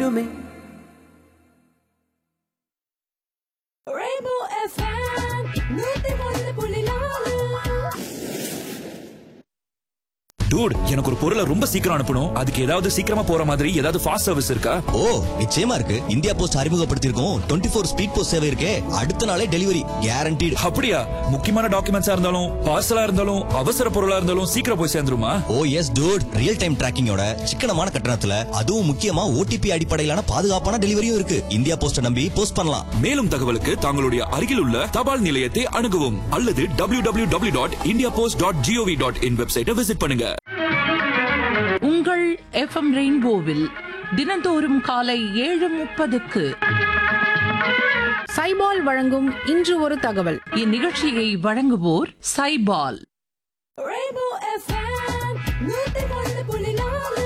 வேணுமே Rainbow FM, நூத்தி ஒன்று புள்ளி நாலு டூட் எனக்கு ஒரு பொருளை ரொம்ப சீக்கிரம் அனுப்பணும் அதுக்கு ஏதாவது சீக்கிரமா போற மாதிரி ஏதாவது ஃபாஸ்ட் சர்வீஸ் இருக்கா ஓ நிச்சயமா இருக்கு இந்தியா போஸ்ட் அறிமுகப்படுத்தியிருக்கோம் டுவெண்ட்டி ஃபோர் ஸ்பீட் போஸ்ட் சேவை இருக்கே அடுத்த நாளே டெலிவரி கேரண்டீடு அப்படியா முக்கியமான டாக்குமெண்ட்ஸா இருந்தாலும் பார்சலா இருந்தாலும் அவசர பொருளா இருந்தாலும் சீக்கிரம் போய் சேர்ந்துருமா oh yes dude real time டிராக்கிங்கோட சிக்கனமான கட்டணத்துல அதுவும் முக்கியமா ஓடிபி அடிப்படையிலான பாதுகாப்பான டெலிவரியும் இருக்கு இந்தியா போஸ்ட நம்பி போஸ்ட் பண்ணலாம் மேலும் தகவலுக்கு தங்களுடைய அருகில் உள்ள தபால் நிலையத்தை அணுகவும் அல்லது W W W dot India post dot G O V dot in வெப்சைட்டை விசிட் பண்ணுங்க உங்கள் எஃப்எம் ரெயின்போவில் தினந்தோறும் காலை ஏழு முப்பதுக்கு சைபால் வழங்கும் இன்று ஒரு தகவல் இந்நிகழ்ச்சியை வழங்குவோர் சைபால் Rainbow FM, நூத்தி ஒன்று புள்ளி நாலு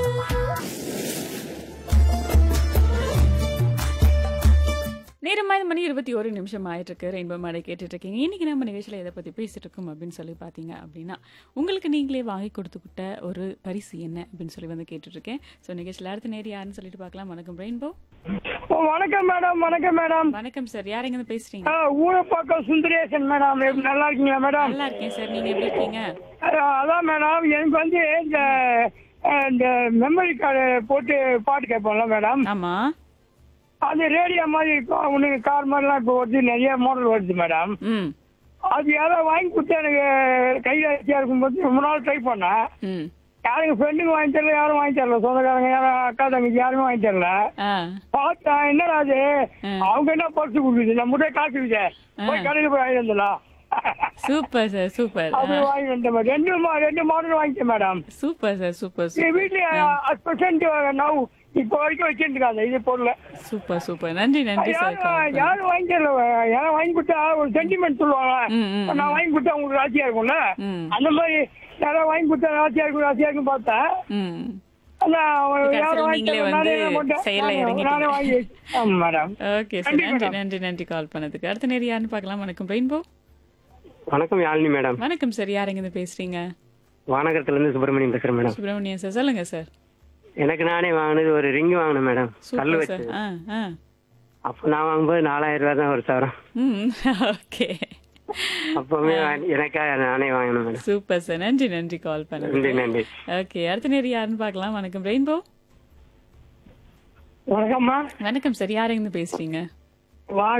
நேரம் ஐந்து மணி இருபத்தி ஒரு நிமிஷம் ஆயிட்டு இருக்கு ரெயின்போ மாடை கேட்டுட்டு இருக்கீங்க இன்னைக்கு நம்ம நிகழ்ச்சியில் எதை பத்தி பேசிட்டு இருக்கோம் அப்படின்னு சொல்லி பார்த்தீங்க அப்படின்னா உங்களுக்கு நீங்களே வாங்கி கொடுத்துக்கிட்ட ஒரு பரிசு என்ன அப்படின்னு சொல்லி வந்து கேட்டுட்டு இருக்கேன் ஸோ நிகழ்ச்சியில் அடுத்த நேரம் யாருன்னு சொல்லிட்டு பார்க்கலாம் வணக்கம் ரெயின்போ வணக்கம் மேடம் வணக்கம் மேடம் வணக்கம் சார் யார் எங்க பேசுறீங்க ஆ, ஊரப்பாக்கம் சுந்தரேசன் மேடம் எப்படி நல்லா இருக்கீங்களா மேடம் நல்லா இருக்கேன் சார் நீங்க எப்படி இருக்கீங்க ஆ, அதான் மேடம் எனக்கு வந்து இந்த ஆ, இந்த மெமரி கார்டு போட்டு பாட்டு கேட்போம்ல மேடம் ஆமா அது ரேடியோ மாதிரி இருக்கும் ஒன்று கார் மாதிரிலாம் இப்போ வருது நிறைய மாடல் வருது மேடம் ம் அது யாரோ வாங்கி கொடுத்து எனக்கு கையில் வச்சியா இருக்கும்போது ரொம்ப நாள் ட்ரை பண்ணேன் ம் யாரும் ஃப்ரெண்டுங்க வாங்கி தரல யாரும் வாங்கி தரல சொந்தக்காரங்க யாரும் அக்கா தங்கச்சி யாருமே வாங்கி தரல ஆ பார்த்தா என்னடா அது ம். அவங்க என்ன பரிசு கொடுக்குது நம்மகிட்ட காசு இருக்குது போய் கடையில் போய் வாங்கி வந்துடலாம் சூப்பர் சார் சூப்பர் அப்படி வாங்கி வந்தேன் மேடம். ரெண்டு மா- ரெண்டு மாடல் வாங்கிட்டேன் மேடம் சூப்பர் சார் சூப்பர் என் வீட்டுல பெர்சென்ட் நவ் இப்போ வரைக்கும் வச்சிருக்காங்க இது பொருள் சூப்பர் சூப்பர் நன்றி நன்றி சார் யாரும் யாரும் வாங்கி தரல யாரும் வாங்கி கொடுத்தா ஒரு சென்டிமெண்ட் சொல்லுவாங்க ம், ம், இப்ப நான் வாங்கி கொடுத்தா உங்களுக்கு ராசியா இருக்கும்ல ம். அந்த மாதிரி யாரும் வாங்கி கொடுத்தா ராசியா இருக்கும் ராசியா இருக்கும் பார்த்தேன் ம் ஆனா, கடைசியில யாரும் வாங்கி நீங்களே தரல, நானே வந்து என்ன பண்ணேன்? செயல்ல நானே- இறங்கிட்டீங்க. நானே வாங்கி ஆமா மேடம் ஓகே சார் நன்றி, நன்றி மேடம். நன்றி நன்றி கால் பண்ணதுக்கு அடுத்த நேரம் யாருன்னு பார்க்கலாம் வணக்கம் ரெயின்போ வணக்கம் யாழினி மேடம் வணக்கம் சார் யார் எங்க பேசுறீங்க வானகரத்துல இருந்து சுப்பிரமணியம் பேசுறேன் மேடம் சுப்பிரமணியன் சார் சொல்லுங்க சார் எனக்கு நானே வாங்கினது ஒரு ரிங் வாங்கினேன் மேடம் கல் சூப்பர் வச்சு சார் ஆ ஆ அப்போ நான் வாங்கும்போது நாலாயிரம் ரூபாய் தான் ஒரு சவரம் ம் ஓகே அப்பவுமே வா- எனக்காக நானே வாங்கினேன் மேடம் சூப்பர் சார் நன்றி நன்றி கால் நன்றி பண்ணதுக்கு நன்றி ஓகே அடுத்த நேரம் யாருன்னு பார்க்கலாம் வணக்கம் ரெயின்போ வணக்கம்மா வணக்கம் சார் யார் எங்க பேசுறீங்க வா